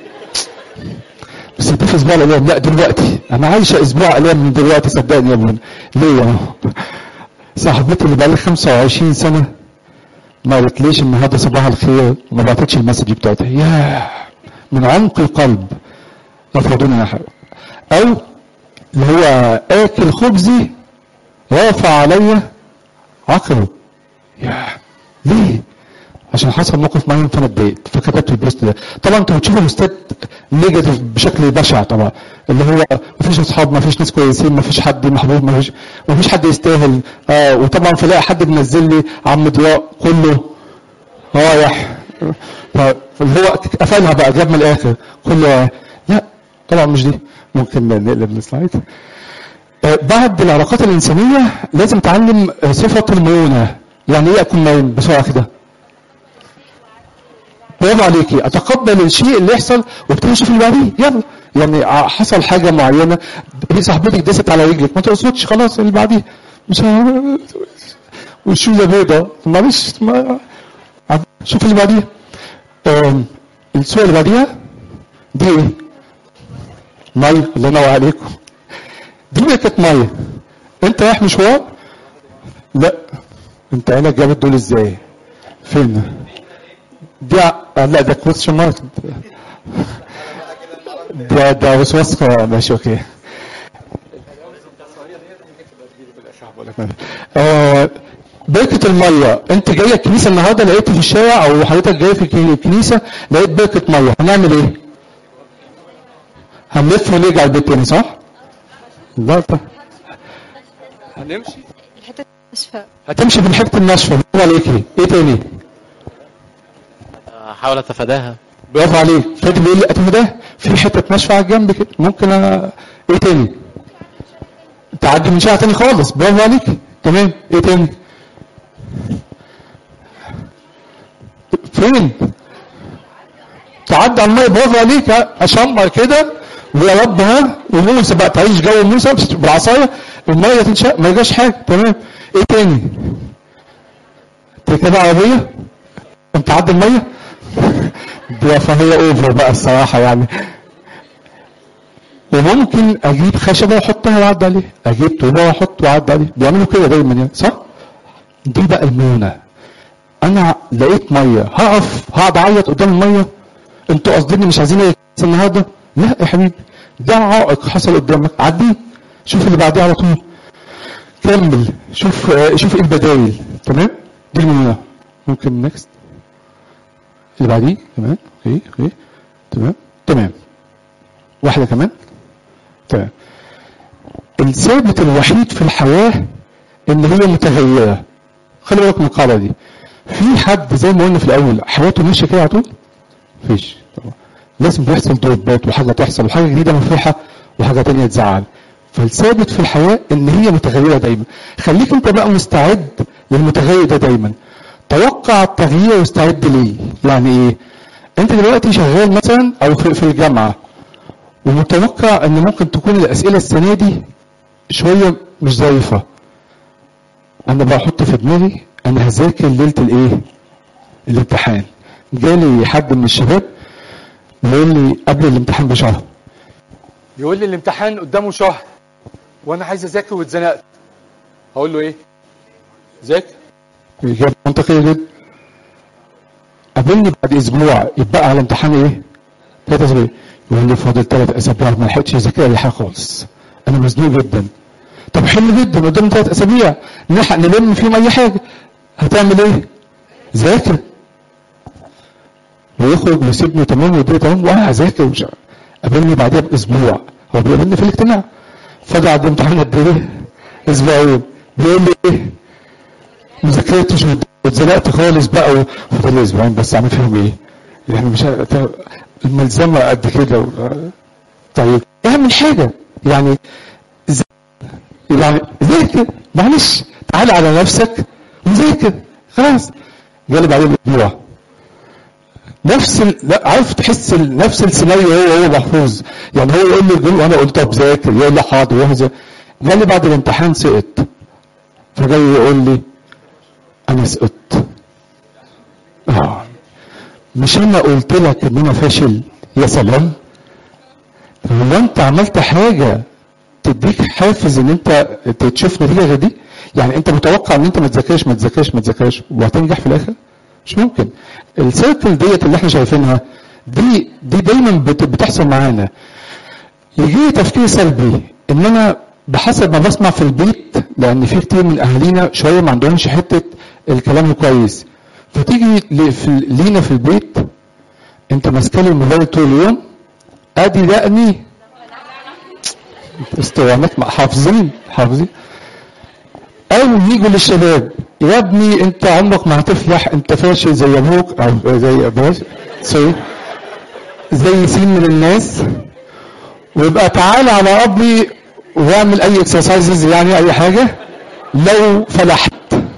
بس انت في اسبوع الالام لا دلوقتي انا عايشه اسبوع الام من دلوقتي صدقني يا ابني ليه يا صاحبتي اللي بقالها 25 سنه ما قالتليش النهارده صباح الخير وما بعتتش المسج بتاعتها ياه من عمق القلب رفضوني انا حبيب او اللي هو اكل خبزي رافع عليا عقله ياه ليه عشان حصل موقف معين فانا اتضايقت فكتبت البوست ده طبعا انتوا بتشوفوا بوستات نيجاتيف بشكل بشع طبعا اللي هو مفيش اصحاب مفيش ناس كويسين مفيش حد محبوب مفيش مفيش حد يستاهل آه وطبعا في لاقي حد منزل لي عم ضياء كله رايح ف- فاللي هو قفلها بقى جاب من الاخر كله لا طبعا مش دي ممكن نقلب السلايد آه، بعد العلاقات الانسانيه لازم تعلم آه، صفه المرونه يعني ايه اكون مرن بسرعه كده برافو عليكي اتقبل الشيء اللي يحصل وابتدي اشوف اللي بعديه يلا يعني ع- حصل حاجه معينه دي صاحبتك دست على رجلك ما تقصدش خلاص اللي بعديه مش ه- والشوزه بيضه معلش ما عب- شوف اللي بعديه آم، الصوره اللي بعديها دي ايه؟ ميه الله ينور عليكم دي ملكة ميه انت رايح مشوار لا انت عينك جابت دول ازاي فين دي ع- آه، لا ده كويستشن مارك ده ده وسواس ماشي اوكي آه، بركة المية انت جاي الكنيسة النهاردة لقيت في الشارع او حضرتك جاي في الكني- الكنيسة لقيت بركة مية هنعمل ايه؟ هنلف ونرجع البيت تاني صح؟ لا طب هنمشي الحتة ناشفة هتمشي في الحتة الناشفة برافو عليكي ايه تاني؟ احاول اتفاداها برافو عليك فادي بيقول لي اتم ده في حتة ناشفة على الجنب كده ممكن أ... ايه تاني؟ تعدي من شارع تاني خالص برافو عليك تمام ايه تاني؟ فين؟ تعدي على المية برافو عليك ها، اشمر كده ويا رب ها وموسى بقى تعيش جو موسى بالعصايه الميه تنشق ما يجاش حاجه تمام ايه تاني؟ تركب عربيه انت تعدي الميه دي فهي اوفر بقى الصراحه يعني وممكن اجيب خشبه واحطها واعدي عليه اجيب طوبه واحط واعدي عليه بيعملوا كده دايما يعني صح؟ دي بقى المونه انا لقيت ميه هقف هقعد اعيط قدام الميه انتوا قاصدين مش عايزين ايه النهارده لا يا حبيبي ده عائق حصل قدامك عديه شوف اللي بعديه على طول كمل شوف آه، شوف ايه البدايل تمام دي المنونة ممكن نكست اللي بعديه تمام اوكي اوكي تمام تمام واحدة كمان تمام الثابت الوحيد في الحياة ان هي متغيرة خلي بالك من القاعدة دي في حد زي ما قلنا في الاول حياته ماشية كده على طول مفيش طبعا لازم بيحصل دروبات وحاجة تحصل وحاجة جديدة مفرحة وحاجة تانية تزعل فالثابت في الحياة ان هي متغيرة دايما خليك انت بقى مستعد للمتغير ده دايما توقع التغيير واستعد ليه يعني ايه انت دلوقتي شغال مثلا او في, في الجامعة ومتوقع ان ممكن تكون الاسئلة السنة دي شوية مش ظريفة انا بحط في دماغي انا هذاكر ليلة الايه الامتحان جالي حد من الشباب بيقول لي قبل الامتحان بشهر يقول لي الامتحان قدامه شهر وانا عايز اذاكر واتزنقت هقول له ايه ذاكر إجابة منطقية جدا قابلني بعد أسبوع يبقى على امتحان إيه؟ ثلاث أسابيع يقول لي فاضل ثلاث أسابيع ما لحقتش أذاكر أي حاجة خالص أنا مزنوق جدا طب حلو جدا قدام ثلاث أسابيع نلحق نلم فيهم أي حاجة هتعمل إيه؟ ذاكر ويخرج ويسيبني تمام ويديني تمام وأنا هذاكر ومش قابلني بعدها بأسبوع هو بيقابلني في الاجتماع فجأة عدى امتحان قد إيه؟ أسبوعين بيقول لي إيه؟ ما ذاكرتش واتزنقت خالص بقى وفضل لي اسبوعين بس اعمل فيهم ايه؟ يعني مش ه- الملزمه قد كده و- طيب اعمل حاجه يعني ز- يعني ذاكر معلش تعال على نفسك وذاكر خلاص جالي بعدين الاسبوع نفس ال... لا عارف تحس ال... نفس السيناريو هو هو محفوظ يعني هو يقول لي الجمله وانا قلت طب ذاكر يقول لي حاضر وهذا جالي بعد الامتحان سقط فجاي يقول لي انا سقطت آه. مش انا قلت لك ان انا فاشل يا سلام هو انت عملت حاجه تديك حافز ان انت تشوف نتيجه غير دي يعني انت متوقع ان انت ما تذاكرش ما تذاكرش ما تذاكرش وهتنجح في الاخر مش ممكن السيركل ديت اللي احنا شايفينها دي دي دايما بت- بتحصل معانا يجي لي تفكير سلبي ان انا بحسب ما بسمع في البيت لان في كتير من اهالينا شويه ما عندهمش حته الكلام الكويس فتيجي ل- في لينا في البيت انت ماسكه لي الموبايل طول اليوم ادي دقني استوانات مع- حافظين حافظين او يجوا للشباب يا ابني انت عمرك ما هتفلح انت فاشل زي ابوك او زي ابوك سوري زي سين من الناس ويبقى تعالى على ابي واعمل اي اكسرسايزز يعني اي حاجه لو فلحت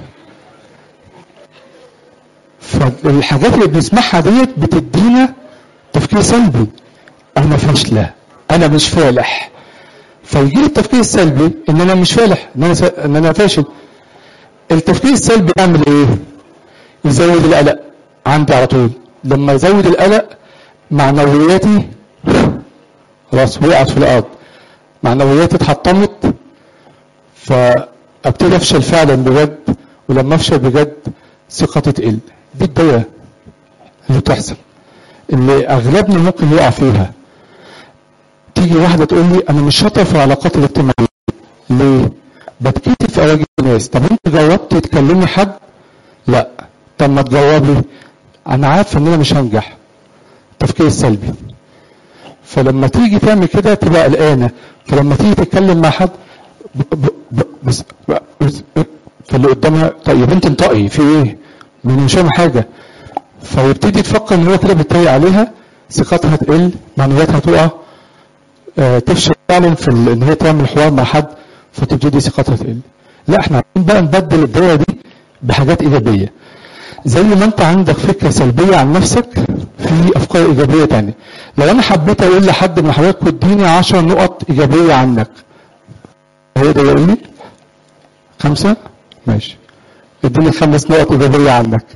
فالحاجات اللي بنسمعها ديت بتدينا تفكير سلبي انا فاشله انا مش فالح فيجي لي التفكير السلبي ان انا مش فالح ان انا س... ان انا فاشل التفكير السلبي يعمل ايه يزود القلق عندي على طول لما يزود القلق معنوياتي خلاص وقعت في الارض معنوياتي اتحطمت فابتدي افشل فعلا بجد ولما افشل بجد ثقتي تقل دي الدايره اللي بتحصل اللي اغلبنا ممكن يقع فيها تيجي واحده تقول لي انا مش شاطر في العلاقات الاجتماعيه ليه بتكتب في اواجه الناس طب انت جربت تكلمي حد لا طب ما تجربي انا عارف ان انا مش هنجح التفكير السلبي فلما تيجي تعمل كده تبقى قلقانه فلما تيجي تتكلم مع حد ب- ب- ب- بس ب- بس- فاللي قدامها طيب انت انطقي في ايه؟ ما انا مش فاهم حاجه فيبتدي تفكر ان هو كده بيتريق عليها ثقتها تقل معنوياتها تقع آه، تفشل فعلا في ال- ان هي تعمل حوار مع حد فتبتدي ثقتها تقل لا احنا عايزين بقى نبدل الدايره دي بحاجات ايجابيه زي ما انت عندك فكره سلبيه عن نفسك في افكار ايجابيه تانية لو انا حبيت اقول لحد من حضراتكم اديني 10 نقط ايجابيه عنك هيقدر يقول لي خمسه ماشي اديني خمس نقط ايجابيه عنك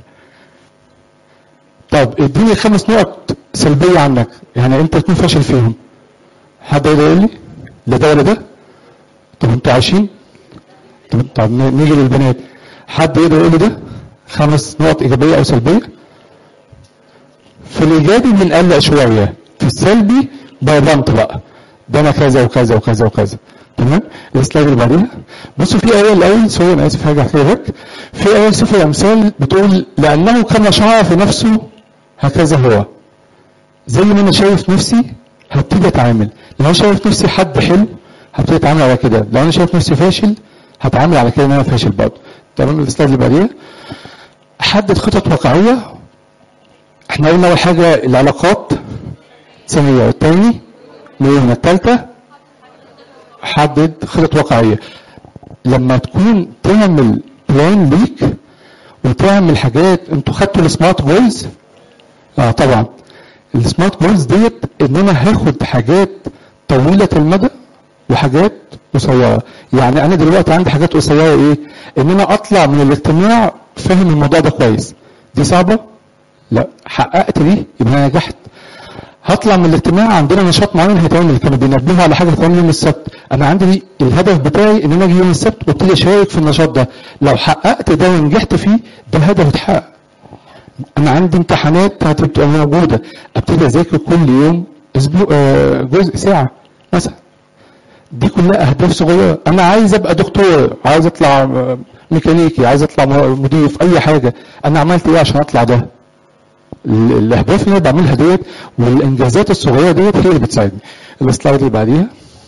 طب اديني خمس نقط سلبيه عنك يعني انت تكون فاشل فيهم حد يقدر يقول لي لا ده ولا ده طب انتوا عايشين طب طب ن- نيجي للبنات حد يقدر يقول لي ده خمس نقط ايجابيه او سلبيه في الايجابي بنقلق شويه في السلبي بربنت بقى ده انا كذا وكذا وكذا وكذا تمام السلايد اللي بعديها بصوا في ايه الاول سوري انا اسف هرجع كده لك في ايه سفر الامثال بتقول لانه كما شعر في نفسه هكذا هو زي ما انا شايف نفسي هبتدي اتعامل لو انا شايف نفسي حد حلو هبتدي اتعامل على كده لو انا شايف نفسي فاشل هتعامل على كده ان انا فاشل برضه تمام السلايد اللي بعديها حدد خطط واقعيه احنا قلنا اول حاجه العلاقات ثانيه والتاني مرونه الثالثه حدد خطط واقعيه لما تكون تعمل بلان ليك وتعمل حاجات انتوا خدتوا السمارت جولز اه طبعا السمارت جولز ديت ان انا هاخد حاجات طويله المدى وحاجات قصيره يعني انا دلوقتي عندي حاجات قصيره ايه ان انا اطلع من الاجتماع فاهم الموضوع ده كويس دي صعبه لا حققت دي يبقى انا نجحت هطلع من الاجتماع عندنا نشاط معين هيتعمل كانوا بينبهوا على حاجه هتعمل يوم السبت انا عندي الهدف بتاعي ان انا اجي يوم السبت وابتدي اشارك في النشاط ده لو حققت ده ونجحت فيه ده هدف اتحقق انا عندي امتحانات هتبقى موجوده ابتدي اذاكر كل يوم اسبوع آه، جزء ساعه مثلا دي كلها اهداف صغيره انا عايز ابقى دكتور عايز اطلع آه، ميكانيكي عايز اطلع م- مدير في اي حاجه انا عملت ايه عشان اطلع ده ال- الاهداف اللي انا بعملها ديت والانجازات الصغيره ديت هي اللي بتساعدني السلايد اللي بعديها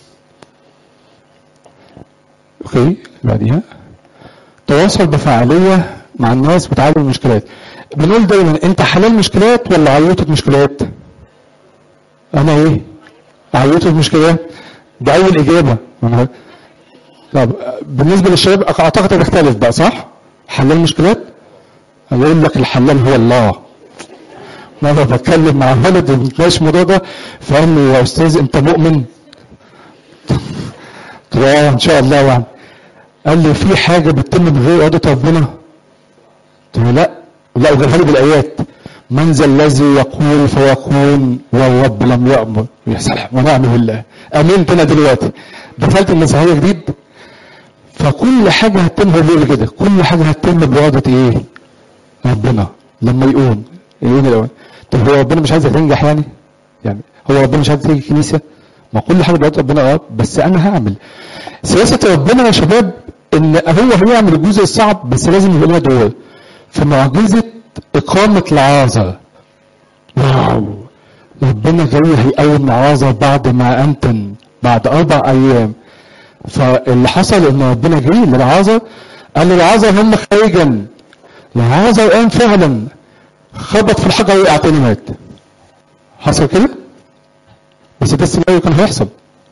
اوكي اللي بعديها تواصل بفعاليه مع الناس وتعالج المشكلات بنقول دايما انت حلال مشكلات ولا عيوطة مشكلات انا ايه عيوطة مشكلات ده اول اجابه أنا- طب بالنسبه للشباب اعتقد هتختلف بقى صح حلال مشكلات انا اقول لك الحلال هو الله مرة بتكلم مع ولد وبنتناقش الموضوع ده فقال لي يا استاذ انت مؤمن؟ قلت له اه ان شاء الله يعني قال لي في حاجه بتتم من غير اراده ربنا؟ قلت له لا لا وجابها لي بالايات من ذا الذي يقول فيكون والرب لم يامر يا سلام ونعم بالله امنت انا دلوقتي دخلت المسيحيه جديد فكل حاجه هتتم هو بيقول كده كل حاجه هتتم باراده ايه؟ ربنا لما يقول يقول الاول طب هو ربنا مش عايزك تنجح يعني؟ يعني هو ربنا مش عايز تيجي الكنيسه؟ ما كل حاجه بقت ربنا اه بس انا هعمل سياسه ربنا يا شباب ان هو هيعمل الجزء الصعب بس لازم يبقى لنا دور في معجزه اقامه العازر واو ربنا جاي هيقوم العازر بعد ما انتن بعد اربع ايام فاللي حصل ان ربنا جه للعازر قال للعازر هم خارجا العازر قام فعلا خبط في الحجر وقع تاني مات حصل كده بس ده السيناريو كان هيحصل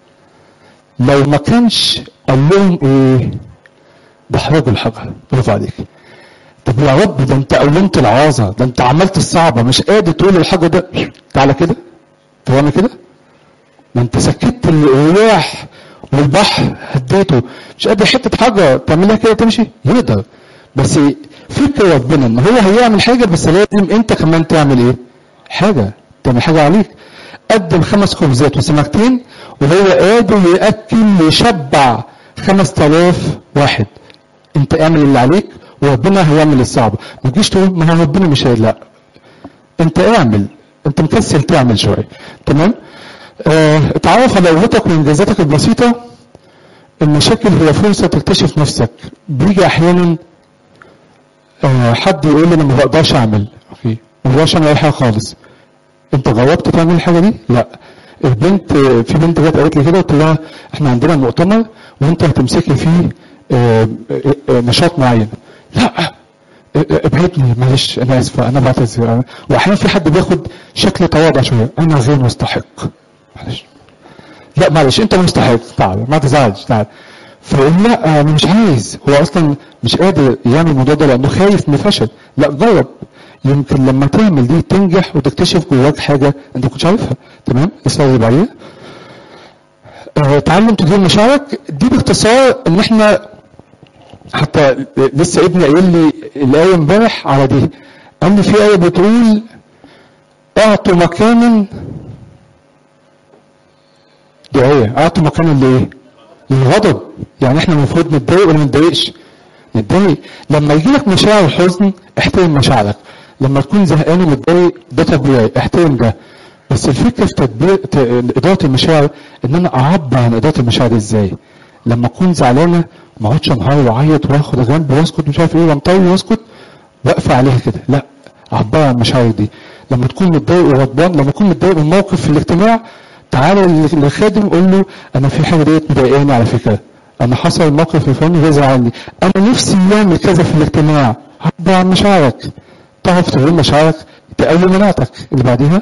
لو ما كانش قال لهم ايه ده حرج الحجر برافو عليك طب يا رب ده انت قولمت العازة ده انت عملت الصعبة مش قادر تقول الحجر ده تعالى كده تعمل كده ما انت سكت الرياح والبحر هديته مش قادر حتة حجر تعملها كده تمشي يقدر بس فكر ربنا ان هو هيعمل حاجة بس لازم انت كمان تعمل ايه حاجة تعمل حاجة عليك قدم خمس خبزات وسمكتين وهو قادر يأكل ويشبع خمس تلاف واحد انت اعمل اللي عليك وربنا هيعمل الصعب ما تجيش تقول ما هو ربنا مش هي لا انت اعمل انت مكسل تعمل شويه تمام اه اتعرف على قوتك وانجازاتك البسيطه المشاكل هي فرصه تكتشف نفسك بيجي احيانا اه حد يقول لي انا ما بقدرش اعمل اوكي ما بقدرش اعمل اي حاجه خالص انت جربت تعمل الحاجه دي لا البنت في بنت جت قالت لي كده قلت لها احنا عندنا مؤتمر وانت هتمسكي فيه اه اه نشاط معين لا ابعدني معلش انا اسفه انا بعتذر واحيانا في حد بياخد شكل تواضع شويه انا غير مستحق معلش لا معلش انت مستحق تعال ما تزعلش تعال فيقول لا انا مش عايز هو اصلا مش قادر يعمل الموضوع ده لانه خايف من الفشل لا جرب يمكن لما تعمل دي تنجح وتكتشف جواك حاجه انت ما كنتش عارفها تمام السؤال اللي بعديه اه تعلم تدير مشاعرك دي باختصار ان احنا حتى لسه ابني قايل لي الايه امبارح على دي قال لي في ايه بتقول اعطوا مكانا دي ايه اعطوا مكانا لايه؟ للغضب يعني احنا المفروض نتضايق ولا ما نتضايقش؟ نتضايق لما يجي لك مشاعر حزن احترم مشاعرك لما تكون زهقان ومتضايق ده طبيعي احترم ده بس الفكره في تدبير ت- اداره المشاعر ان انا اعبر عن اداره المشاعر ازاي لما اكون زعلانه ما اقعدش انهار واعيط واخد جنب واسكت مش عارف ايه وانطوي واسكت واقفه عليها كده لا عبر عن المشاعر دي لما تكون متضايق وغضبان لما تكون متضايق من موقف في الاجتماع تعالى لل- للخادم قول له انا في حاجه ديت مضايقاني على فكره انا حصل الموقف الفلاني ده زعلني انا نفسي يعمل كذا في الاجتماع عبر عن مشاعرك تعرف تقول مشاعرك تقوي مناعتك اللي بعديها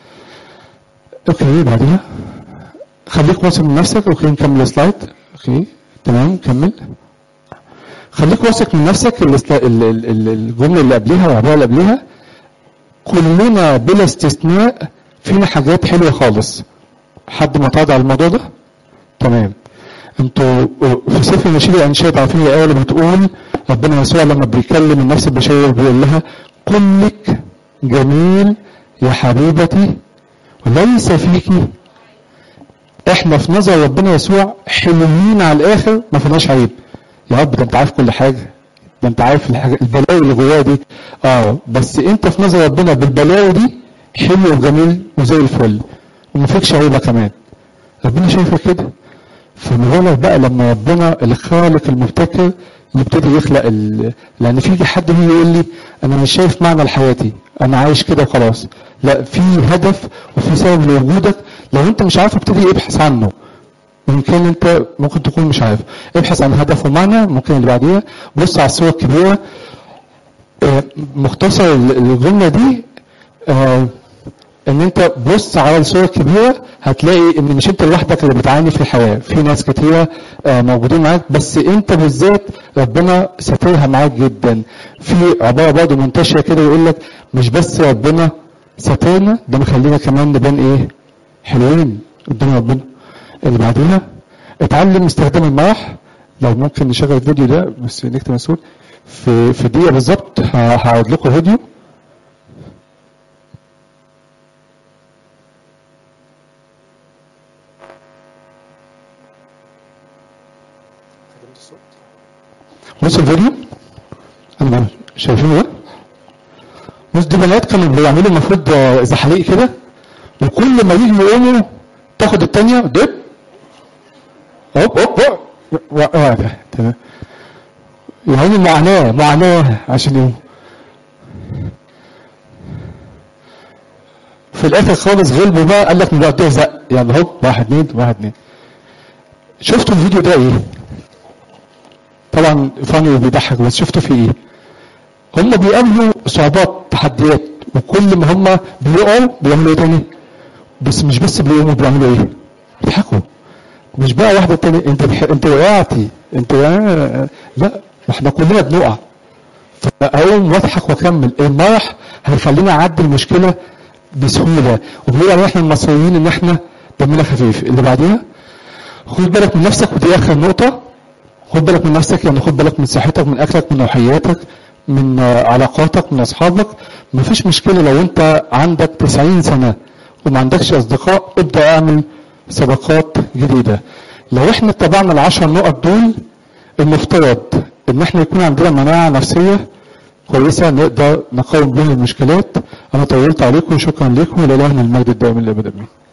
اوكي اللي بعديها خليك واثق من نفسك اوكي نكمل السلايد اوكي تمام كمل خليك واثق من نفسك الاسلا- ال- ال- ال- الجمله اللي قبلها والعباره اللي قبلها كلنا بلا استثناء فينا حاجات حلوه خالص حد معترض على الموضوع ده تمام انتوا في سفر النشيد الانشاد عارفين الايه اللي بتقول ربنا يسوع لما بيكلم النفس البشريه بيقول لها كلك جميل يا حبيبتي وليس فيكي احنا في نظر ربنا يسوع حلوين على الاخر ما فيناش عيب يا رب ده انت عارف كل حاجه ده انت عارف الحاجة البلاوي اللي جواها دي اه بس انت في نظر ربنا بالبلاوي دي حلو وجميل وزي الفل وما فيكش عيبه كمان ربنا شايفك كده فما بالك بقى لما ربنا الخالق المبتكر يبتدي يخلق ال... لان في حد يجي يقول لي انا مش شايف معنى لحياتي انا عايش كده وخلاص لا في هدف وفي سبب لوجودك لو انت مش عارف ابتدي ابحث عنه ممكن انت ممكن تكون مش عارف ابحث عن هدف ومعنى ممكن اللي بعديها بص على الصوره الكبيره آه، مختصر ال- الجمله دي آه، ان انت بص على الصوره الكبيره هتلاقي ان مش انت لوحدك اللي بتعاني في الحياه في ناس كتيره آه، موجودين معاك بس انت بالذات ربنا ساترها معاك جدا في عباره برضه منتشره كده يقول لك مش بس ربنا ساترنا ده مخلينا كمان نبان ايه حلوين قدام ربنا اللي بعديها اتعلم استخدام المرح لو ممكن نشغل الفيديو ده بس نكتب مسؤول في في دقيقه بالظبط ه- هعرض لكم فيديو بص الفيديو انا شايفينه ده بص دي بنات كانوا بيعملوا المفروض آه، زحاليق كده وكل ما يجوا يقوموا تاخد التانية دب هوب هوب هوب واقع تمام يعني معاناة معاناة عشان يقوم في الاخر خالص غلبوا بقى قال لك نقعد زق يعني هوب واحد اتنين واحد اتنين شفتوا الفيديو ده ايه؟ طبعا فاني وبيضحك بس شفتوا فيه ايه؟ هم بيقابلوا صعوبات تحديات وكل ما هم بيقعوا بيعملوا ايه تاني؟ بس مش بس بيقوموا بيعملوا ايه؟ بيضحكوا مش بقى واحده تاني انت بح... انت وقعتي انت وقع- لا احنا كلنا بنقع فاقوم واضحك واكمل المرح هيخليني اعدي المشكله بسهوله وبيقول علينا احنا المصريين ان احنا دمنا خفيف اللي بعديها خد بالك من نفسك ودي اخر نقطه خد بالك من نفسك يعني خد بالك من صحتك من اكلك من روحياتك من آه، علاقاتك من اصحابك مفيش مشكله لو انت عندك 90 سنه وما عندكش اصدقاء ابدا اعمل صداقات جديده لو احنا اتبعنا العشر نقط دول المفترض ان احنا يكون عندنا مناعه نفسيه كويسه نقدر نقاوم بها المشكلات انا طولت عليكم شكرا لكم ولله المجد الدائم الابد امين